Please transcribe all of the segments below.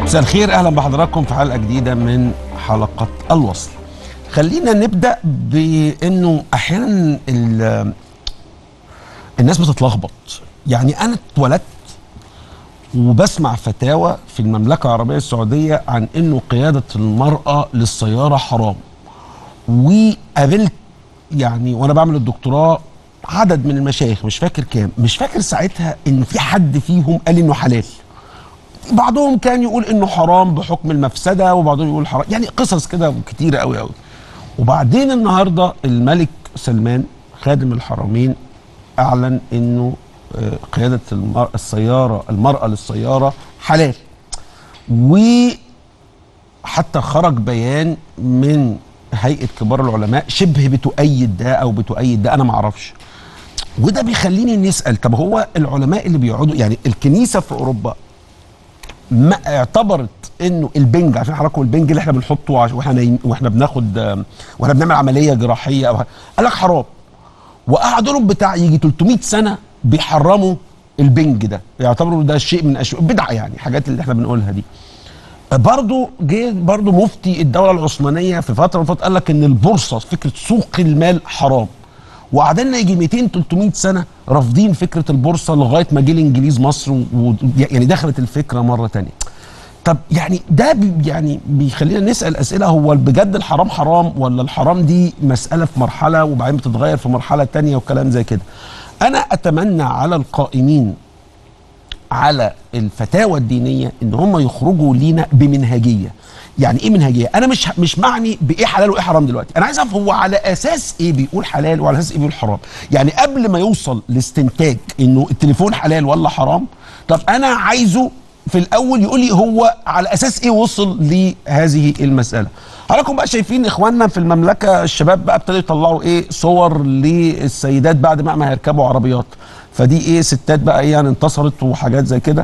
مساء الخير اهلا بحضراتكم في حلقه جديده من حلقه الوصل خلينا نبدا بانه احيانا ال- الناس بتتلخبط يعني انا اتولدت وبسمع فتاوى في المملكه العربيه السعوديه عن انه قياده المراه للسياره حرام وقابلت يعني وانا بعمل الدكتوراه عدد من المشايخ مش فاكر كام مش فاكر ساعتها ان في حد فيهم قال انه حلال بعضهم كان يقول انه حرام بحكم المفسده وبعضهم يقول حرام يعني قصص كده كتيره قوي قوي وبعدين النهارده الملك سلمان خادم الحرمين اعلن انه آه، قياده المرأة السياره المراه للسياره حلال وحتى خرج بيان من هيئه كبار العلماء شبه بتؤيد ده او بتؤيد ده انا ما اعرفش وده بيخليني نسال طب هو العلماء اللي بيقعدوا يعني الكنيسه في اوروبا ما اعتبرت انه البنج عشان حضراتكم البنج اللي احنا بنحطه عش- واحنا نايم واحنا بناخد آم، واحنا بنعمل عمليه جراحيه او ح- قال لك حرام وقعدوا لهم بتاع يجي 300 سنه بيحرموا البنج ده يعتبروا ده شيء من اشياء بدعه يعني حاجات اللي احنا بنقولها دي برضه جه برضه مفتي الدوله العثمانيه في فتره من الفترات قال لك ان البورصه فكره سوق المال حرام وقعدنا يجي 200 300 سنه رافضين فكره البورصه لغايه ما جه الانجليز مصر و... و... يعني دخلت الفكره مره تانية طب يعني ده بي يعني بيخلينا نسال اسئله هو بجد الحرام حرام ولا الحرام دي مساله في مرحله وبعدين بتتغير في مرحله تانية وكلام زي كده انا اتمنى على القائمين على الفتاوى الدينيه ان هم يخرجوا لينا بمنهجيه يعني ايه منهجيه انا مش مش معني بايه حلال وايه حرام دلوقتي انا عايز اعرف هو على اساس ايه بيقول حلال وعلى اساس ايه بيقول حرام يعني قبل ما يوصل لاستنتاج انه التليفون حلال ولا حرام طب انا عايزه في الاول يقول لي هو على اساس ايه وصل لهذه المساله حضراتكم بقى شايفين اخواننا في المملكه الشباب بقى ابتدوا يطلعوا ايه صور للسيدات بعد ما ما هيركبوا عربيات فدي ايه ستات بقى ايه يعني انتصرت وحاجات زي كده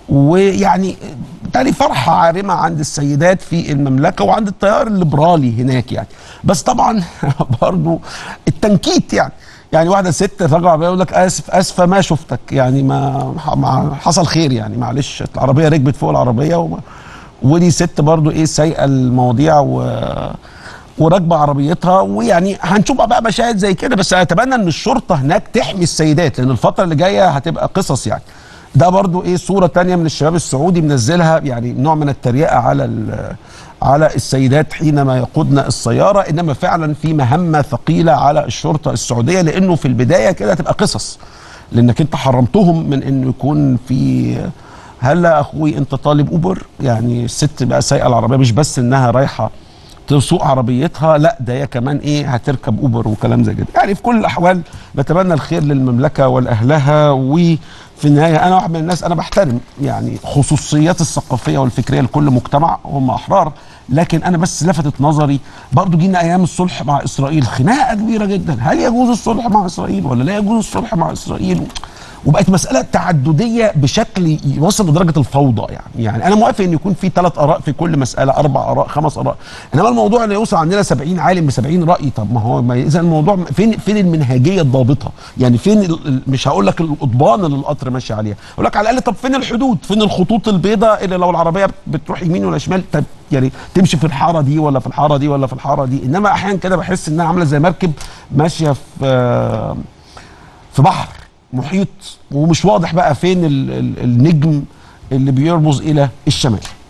ويعني تاني فرحة عارمة عند السيدات في المملكة وعند التيار الليبرالي هناك يعني بس طبعا برضو التنكيت يعني يعني واحدة ست راجعة عربية يقول لك اسف اسفة ما شفتك يعني ما, ما حصل خير يعني معلش العربية ركبت فوق العربية وما ودي ست برضو ايه سايقة المواضيع و وراكبه عربيتها ويعني هنشوف بقى مشاهد زي كده بس اتمنى ان الشرطه هناك تحمي السيدات لان الفتره اللي جايه هتبقى قصص يعني ده برضو ايه صوره تانية من الشباب السعودي منزلها يعني نوع من التريقه على ال- على السيدات حينما يقودن السياره انما فعلا في مهمه ثقيله على الشرطه السعوديه لانه في البدايه كده هتبقى قصص لانك انت حرمتهم من انه يكون في هلا اخوي انت طالب اوبر يعني الست بقى سايقه العربيه مش بس انها رايحه تسوق عربيتها لا ده هي كمان ايه هتركب اوبر وكلام زي كده يعني في كل الاحوال نتمنى الخير للمملكه ولاهلها وفي النهايه انا واحد من الناس انا بحترم يعني خصوصيات الثقافيه والفكريه لكل مجتمع هم احرار لكن انا بس لفتت نظري برضو جينا ايام الصلح مع اسرائيل خناقه كبيره جدا هل يجوز الصلح مع اسرائيل ولا لا يجوز الصلح مع اسرائيل وبقت مساله تعدديه بشكل يوصل لدرجه الفوضى يعني يعني انا موافق ان يكون في ثلاث اراء في كل مساله اربع اراء خمس اراء انما الموضوع ان يوصل عندنا 70 عالم ب 70 راي طب ما هو ما اذا الموضوع فين فين المنهجيه الضابطه يعني فين ال- ال- مش هقول لك القضبان اللي القطر ماشي عليها اقول لك على الاقل طب فين الحدود فين الخطوط البيضاء اللي لو العربيه بتروح يمين ولا شمال طب يعني تمشي في الحاره دي ولا في الحاره دي ولا في الحاره دي انما احيانا كده بحس انها عامله زي مركب ماشيه في آه، في بحر محيط ومش واضح بقى فين ال ال النجم اللي بيرمز الى الشمال